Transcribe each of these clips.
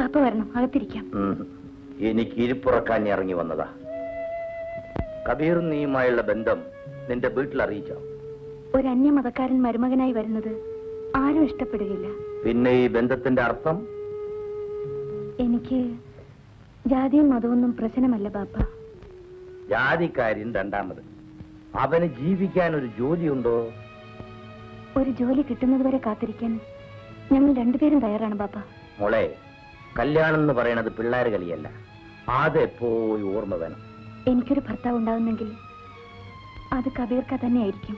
ബാപ്പ വരണം അകത്തിരിക്കാം ഉം. എനിക്ക് ഇരിപ്പുറക്കാൻ ഇറങ്ങി വന്നതാ കബീർ നീയുമായുള്ള ബന്ധം നിന്റെ വീട്ടിൽ അറിയിച്ചോ ഒരു അന്യമതക്കാരൻ മരുമകനായി വരുന്നത് ആരും ഇഷ്ടപ്പെടുകയില്ല പിന്നെ ഈ ബന്ധത്തിന്റെ അർത്ഥം എനിക്ക് ജാതിയും മതമൊന്നും പ്രശ്നമല്ല ബാപ്പ ജാതിക്കാര്യൻ രണ്ടാമത് അവന് ജീവിക്കാൻ ഒരു ജോലിയുണ്ടോ ഒരു ജോലി കിട്ടുന്നതുവരെ കാത്തിരിക്കാൻ ഞങ്ങൾ രണ്ടുപേരും തയ്യാറാണ് ബാപ്പ മോളെ കല്യാണം എന്ന് പറയണത് പിള്ളേർ കളിയല്ല അതെപ്പോഴും ഓർമ്മ വേണം എനിക്കൊരു ഭർത്താവ് ഉണ്ടാവുന്നെങ്കിൽ അത് കബീർക്ക തന്നെയായിരിക്കും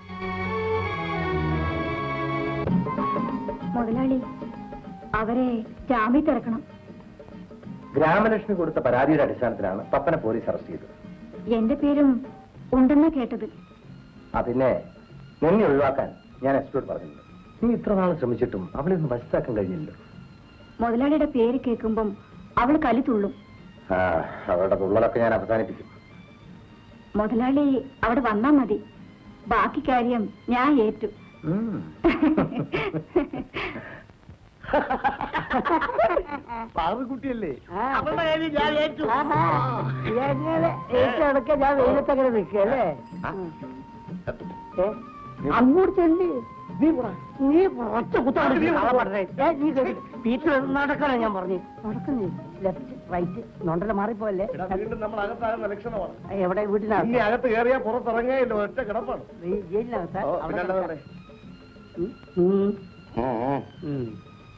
മുതലാളി അവരെ ജാമ്യത്തിൽ ഇറക്കണം ഗ്രാമലക്ഷ്മി കൊടുത്ത പരാതിയുടെ അടിസ്ഥാനത്തിലാണ് പപ്പനെ പോലീസ് അറസ്റ്റ് ചെയ്തത് എന്റെ പേരും ഉണ്ടെന്നാ കേട്ടത് ആ പിന്നെ നിന്നെ ഒഴിവാക്കാൻ ഞാൻ എക്സ്പേർട്ട് പറഞ്ഞിട്ടുണ്ട് നീ ഇത്ര നാൾ ശ്രമിച്ചിട്ടും അവളെ ഒന്ന് മനസ്സിലാക്കാൻ കഴിഞ്ഞില്ലല്ലോ മുതലാളിയുടെ പേര് കേൾക്കുമ്പം അവൾ കലി തുള്ളും ആ അവളുടെ തുള്ളലൊക്കെ ഞാൻ അവസാനിപ്പിക്കും മുതലാളി അവിടെ വന്നാ മതി ബാക്കി കാര്യം ഞാൻ ഏറ്റു ഉം. പാറുകുട്ടിയല്ലേ ഏറ്റെടുക്ക ഞാൻ വെയിലത്തങ്ങനെ നിൽക്കല്ലേ അങ്ങോട്ട് ചെല്ലി നീ പോടാ നീ ഒറ്റ കുത്താണ് വീട്ടിൽ നടക്കണം ഞാൻ പറഞ്ഞു നടക്കുന്നേ ലെഫ്റ്റ് റൈറ്റ് നോണ്ടല മാറിപ്പോയല്ലേ എടാ, വീണ്ടും നമ്മൾ അകത്താകുന്ന ലക്ഷണമാണ് എവിടെ ഇനി വീട്ടിനകത്ത് അകത്ത് കയറിയാ പുറത്തിറങ്ങായില്ല ഒറ്റ കിടപ്പാണ് ഈ ജയിലിനകത്ത് ഓ, അവിടെ പിന്നെ അല്ലാതെ കിടക്കാം. ഉം, ഉം, ഉം. ഉം.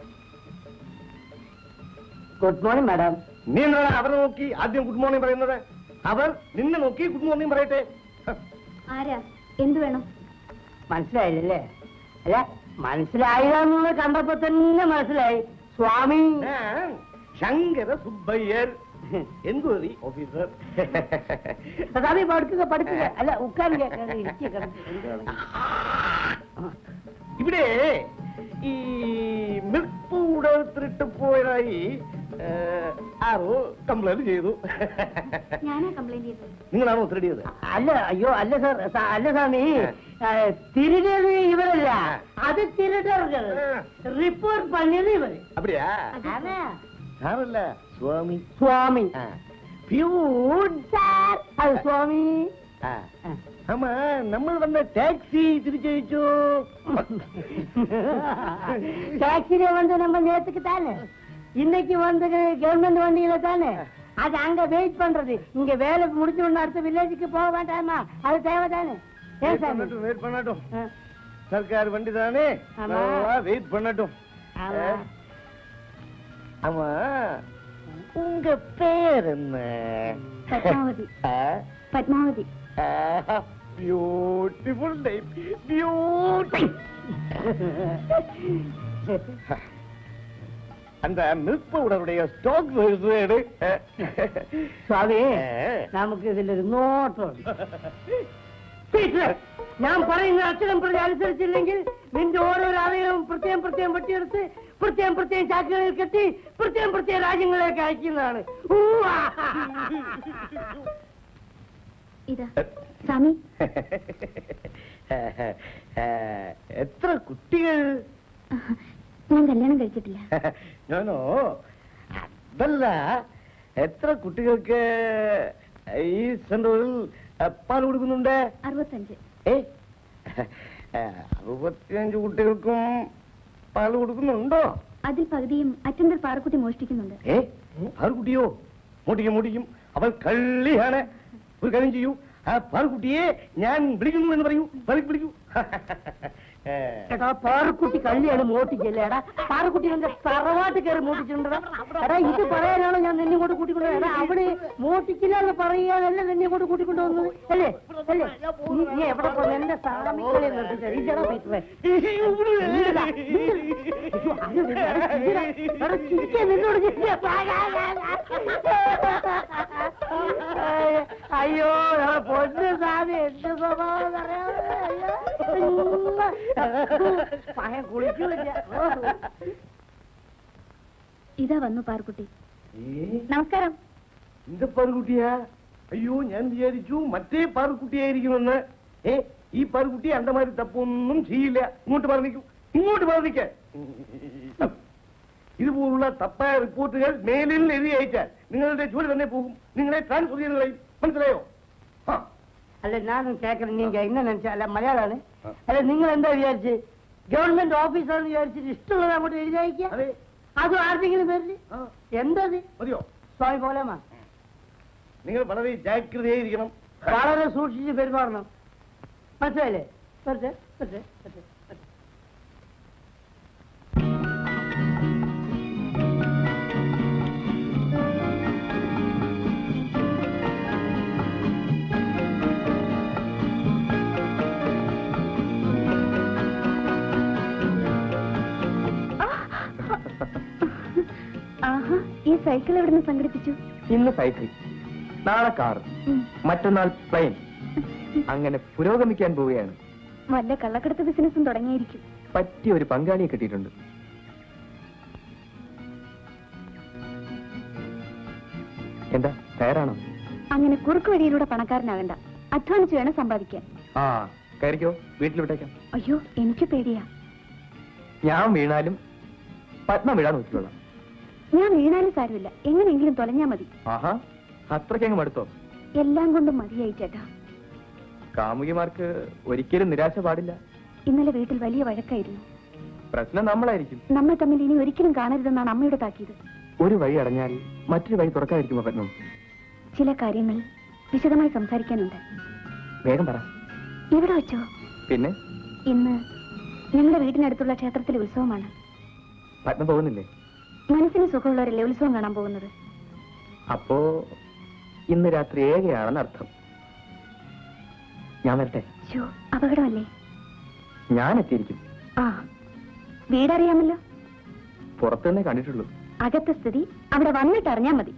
ഗുഡ് മോർണിംഗ് മാഡം നീ എന്താ അവരെ നോക്കി ആദ്യം ഗുഡ് മോർണിംഗ് പറയുന്നത് അവർ നിന്നെ നോക്കി ഗുഡ് മോർണിംഗ് പറയട്ടെ ആരാ എന്തു വേണം മനസ്സിലായില്ലേ അല്ല മനസ്സിലായില്ലെന്നുള്ളത് കണ്ടപ്പോ തന്നെ മനസ്സിലായി സ്വാമി ഞാൻ ശങ്കര സുബ്ബയ്യർ എൻക്വയറി ഓഫീസർ സ്വാമി പഠിക്കുക പഠിക്കുക അല്ല ഉட்காருங்க ഇരിക്കുക കിടക്ക്. എന്ത് വേണം? ഇവിടെ ഈ മിൽക്ക് പൗഡർ തിരിട്ട് പോയതായി ഏ, ആരോ കംപ്ലൈന്റ് ചെയ്തു ഞാനാ കംപ്ലൈന്റ് ചെയ്തത് നിങ്ങളാണോ തിരടിയത് അല്ല അയ്യോ അല്ല സാർ സ- അല്ല സ്വാമി തിരികെ ഇവരല്ല അത് തിരുടர்கள் റിപ്പോർട്ട് പണിയത് ഇവര് அப்படியா അതാ സാറല്ല സ്വാമി സ്വാമി ആ. പ്യൂൺ സാർ അത് സ്വാമി ആ. ஆமா நம்ம வந்த டாக்ஸி திருச்சழிச்சோ டாக்ஸில வந்து நம்ம நேத்துக்கு தானே இன்னைக்கு வந்து கவர்மெண்ட் வண்டியில தானே அது அங்க வெயிட் பண்றது இங்க வேலை முடிஞ்ச உடனே அடுத்த வில்லேஜுக்கு போக வேண்டாமா அது தேவைதானே ஏன் சாமி வெயிட் பண்ணட்டும் ஆ, சர்க்கார் வண்டி தானே ஆமா. வெயிட் பண்ணட்டும் ஆமா. ஆமா உங்க பேர் என்ன Padmavathi Padmavathi beautiful type beauty அந்த மில்க் பவுடருடைய ஸ்டாக் எடு സ്വാമി നമുക്ക് ഇതിലൊരു നോട്ടുണ്ട് പീറ്റർ ഞാൻ പറയുന്ന അക്ഷരം പ്രതി അനുസരിച്ചില്ലെങ്കിൽ നിന്റെ ഓരോരോ അവയവവും പ്രത്യേകം പ്രത്യേകം വെട്ടിയെടുത്ത് പ്രത്യേകം പ്രത്യേകം ചാക്കുകളിൽ കെട്ടി പ്രത്യേകം പ്രത്യേകം രാജ്യങ്ങളിലേക്ക് അയക്കുന്നതാണ് ഊവാ. ഇതാ സ്വാമി എത്ര കുട്ടികൾ ഞാൻ കല്യാണം കഴിച്ചിട്ടില്ല ഞാനോ അതല്ല എത്ര കുട്ടികൾക്ക് ഈ സെന്ററിൽ പാൽ കൊടുക്കുന്നുണ്ട് അറുപത്തഞ്ച് ഏ അറുപത്തിയഞ്ച് കുട്ടികൾക്കും പാൽ കൊടുക്കുന്നുണ്ടോ അതിൽ പകുതിയും അറ്റൻഡർ പാറക്കുട്ടി മോഷ്ടിക്കുന്നുണ്ട് ഏ പാൽക്കുട്ടിയോ മോട്ടിക്കും മോട്ടിക്കും അവൾ കള്ളിയാണ് ഒരു കാര്യം ചെയ്യൂ ആ പാൽക്കുട്ടിയെ ഞാൻ വിളിക്കുന്നു എന്ന് പറയൂ വിളി- വിളിക്കൂ ഏ, എടാ പാറക്കുട്ടി കള്ളിയാണ് മോട്ടിക്കല്ലേ എടാ പാറക്കുട്ടി എന്റെ തറവാട്ട് കയറി മോട്ടിച്ചിട്ടുണ്ടടാ എടാ ഇത് പറയാനാണോ ഞാൻ നിന്നെ കൊണ്ട് കൂട്ടിക്കൊണ്ട് എടാ അവിടെ മോട്ടിക്കില്ല എന്ന് പറയാനല്ല നിന്നെ കൊണ്ട് കൂട്ടിക്കൊണ്ട് വന്നത് അല്ലേ അല്ലേ നീ- നീ എവിടെ പോയി എന്റെ സാമിക്കളെ നിർത്തിച്ചാ ഇതടാ പീറ്ററെ ഇല്ലടാ, ഇല്ല. അയ്യോ, അത് ഇല്ല. എടാ, ചിരിടാ. എടാ, ചിരിക്കാ, നിന്നോട് ചിരിക്കാ. അയ്യോ എടാ, പൊന്ന് സാമി എന്ത് സ്വഭാവം അറിയാമോ പഴം കുളിക്കൂല ഇതാ വന്നു പാറക്കുട്ടി ഏ, നമസ്കാരം இந்த പാറുകുട്ടിയാ അയ്യോ ഞാൻ വിചാരിച്ചു മറ്റേ പാറുകുട്ടിയായിരിക്കുമെന്ന് ഏ ഈ പാറുകുട്ടി അണ്ട മാതിരി തപ്പൊന്നും ചെയ്യില്ല ഇങ്ങോട്ട് പറഞ്ഞിക്കൂ ഇങ്ങോട്ട് പറഞ്ഞിക്ക ഇതുപോലുള്ള തപ്പായ റിപ്പോർട്ടുകൾ മേലിൽ എഴുതി അയച്ചാൽ നിങ്ങളുടെ ജോലി തന്നെ പോകും നിങ്ങളെ ട്രാൻസ്ഫർ ചെയ്ത് കളയും മനസ്സിലായോ ആ അല്ല ഞാനും കേൾക്കണം നീങ്ക என்ன நினைச்சா അല്ല മലയാളാണ് അല്ല നിങ്ങൾ എന്താ വിചാരിച്ച് ഗവൺമെന്റ് ഓഫീസാണെന്ന് വിചാരിച്ചിട്ട് ഇഷ്ടമുള്ളത് അങ്ങോട്ട് എഴുതി അയക്കുക അതെ അത് ആർക്കെങ്കിലും പേരില് ആ എന്തത് മതിയോ സ്വാമി പോലെമാ നിങ്ങൾ വളരെ ജാഗ്രതയായിരിക്കണം വളരെ സൂക്ഷിച്ച് പെരുമാറണം മനസ്സിലായില്ലേ വരട്ടെ, വരട്ടെ, വരട്ടെ, വരട്ടെ. ആഹാ ഈ സൈക്കിൾ എവിടുന്ന് സംഘടിപ്പിച്ചു ഇന്ന് സൈക്കിൾ നാളെ കാർ ഉം. മറ്റന്നാൾ പ്ലെയിൻ അങ്ങനെ പുരോഗമിക്കാൻ പോവുകയാണ് വല്ല കള്ളക്കടത്ത് ബിസിനസ്സും തുടങ്ങിയിരിക്കും പറ്റിയ ഒരു പങ്കാളിയെ കിട്ടിയിട്ടുണ്ട് എന്താ തയ്യാറാണോ അങ്ങനെ കുറുക്ക് വഴിയിലൂടെ പണക്കാരനാകണ്ട അധ്വാനിച്ച് വേണം സമ്പാദിക്കാൻ ആ കയറിക്കോ വീട്ടിൽ വിട്ടേക്കാം അയ്യോ എനിക്ക് പേടിയാ ഞാൻ വീണാലും പത്മ വീഴാൻ നോക്കിക്കൊള്ളാം ഞാൻ വീണാലും സാരമില്ല എങ്ങനെയെങ്കിലും തൊലഞ്ഞാ മതി ആഹാ അത്രയ്ക്കങ്ങ് മടുത്തോ എല്ലാം കൊണ്ടും മതിയായി ചേട്ടാ കാമുകിമാർക്ക് ഒരിക്കലും നിരാശ പാടില്ല ഇന്നലെ വീട്ടിൽ വലിയ വഴക്കായിരുന്നു പ്രശ്നം നമ്മളായിരിക്കും നമ്മൾ തമ്മിൽ ഇനി ഒരിക്കലും കാണരുതെന്നാണ് അമ്മയുടെ താക്കീത് ഒരു വഴി അടഞ്ഞാൽ മറ്റൊരു വഴി തുറക്കാതിരിക്കുമോ പത്മം ചില കാര്യങ്ങൾ വിശദമായി സംസാരിക്കാനുണ്ട് വേഗം പറ ഇവിടെ വെച്ചോ പിന്നെ ഇന്ന് ഞങ്ങളുടെ വീടിനടുത്തുള്ള ക്ഷേത്രത്തിലെ ഉത്സവമാണ് പത്മ പോകുന്നില്ലേ മനസ്സിന് സുഖമുള്ളവരല്ലേ ഉത്സവം കാണാൻ പോകുന്നത് അപ്പോ ഇന്ന് രാത്രി ഏകയാണെന്ന് അർത്ഥം ഞാൻ വരട്ടെ ഷോ അപകടമല്ലേ ഞാൻ എത്തിയിരിക്കും ആ വീടറിയാമല്ലോ പുറത്തുനിന്നേ കണ്ടിട്ടുള്ളൂ അകത്തെ സ്ഥിതി അവിടെ വന്നിട്ട് അറിഞ്ഞാ മതി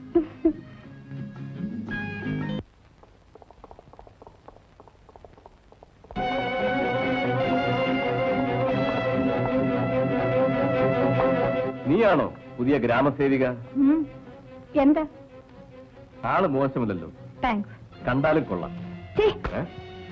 നീയാണോ പുതിയ ഗ്രാമസേവിക ഉം. എന്താ ആള് മോശമില്ലല്ലോ താങ്ക്സ് കണ്ടാലും കൊള്ളാം ഛേ, ഏ?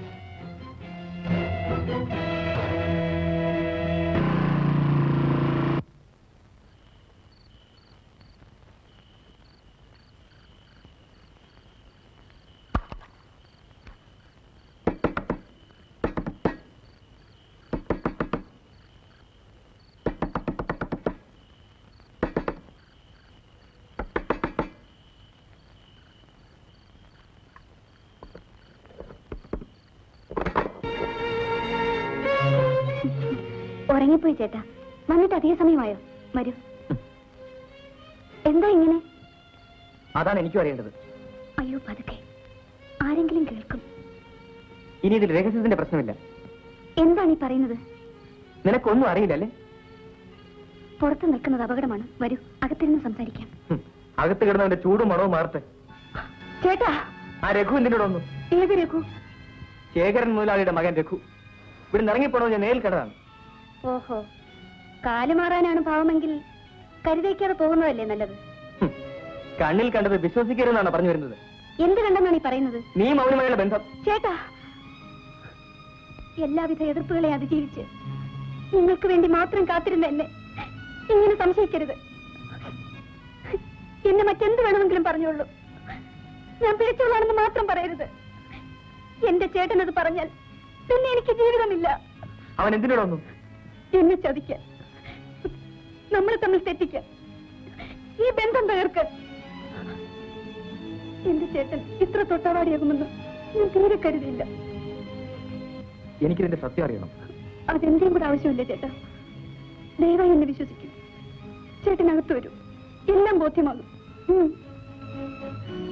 ഉറങ്ങിപ്പോയി ചേട്ടാ വന്നിട്ട് അധിക സമയമായോ വരൂ എന്താ ഇങ്ങനെ അതാണ് എനിക്കും അറിയേണ്ടത് അയ്യോ പതുക്കെ ആരെങ്കിലും കേൾക്കും ഇനി ഇതിൽ രഹസ്യത്തിന്റെ പ്രശ്നമില്ല എന്താണ് ഈ പറയുന്നത് നിനക്കൊന്നും അറിയില്ലല്ലേ പുറത്ത് നിൽക്കുന്നത് അപകടമാണ് വരൂ അകത്തിരുന്ന് സംസാരിക്കാം ഹും, അകത്ത് കിടന്നവന്റെ ചൂടും മണവും മാറട്ടെ ചേട്ടാ ആ രഘു എന്തിനോട് വന്നു ഏത് രഘു ശേഖരൻ മുതലാളിയുടെ മകൻ രഘു ഇവിടെ ഇറങ്ങിപ്പോണോ ഞാൻ നേരിൽ കണ്ടതാണ് ഓഹോ കാല് മാറാനാണ് ഭാവമെങ്കിൽ കരുതയ്ക്കാതെ പോകുന്നതല്ലേ നല്ലത് ഹും, കണ്ണിൽ കണ്ടത് വിശ്വസിക്കരുതെന്നാണ് പറഞ്ഞു വരുന്നത് എന്ത് കണ്ടെന്നാണ് ഈ പറയുന്നത് നീ മൗനമായുള്ള ബന്ധം ചേട്ടാ എല്ലാവിധ എതിർപ്പുകളെ അതിജീവിച്ച് നിങ്ങൾക്ക് വേണ്ടി മാത്രം കാത്തിരുന്ന എന്നെ ഇങ്ങനെ സംശയിക്കരുത് എന്നെ മറ്റെന്ത് വേണമെങ്കിലും പറഞ്ഞോളൂ ഞാൻ പിഴച്ചവളാണെന്ന് മാത്രം പറയരുത് എന്റെ ചേട്ടൻ അത് പറഞ്ഞാൽ പിന്നെ എനിക്ക് ജീവിതമില്ല അവൻ എന്തിനോട് വന്നു എന്നെ ചതിക്കാൻ നമ്മളെ തമ്മിൽ തെറ്റിക്കാൻ ഈ ബന്ധം തകർക്കാൻ എന്റെ ചേട്ടൻ ഇത്ര തൊട്ടാവാടിയാകുമെന്ന് ഞാൻ തീരെ കരുതിയില്ല എനിക്കിതിന്റെ സത്യം അറിയണം അതെന്റെയും കൂടെ ആവശ്യമില്ല ചേട്ടാ ദയവായി എന്നെ വിശ്വസിക്കും ചേട്ടനകത്ത് വരൂ എല്ലാം ബോധ്യമാകും ഉം.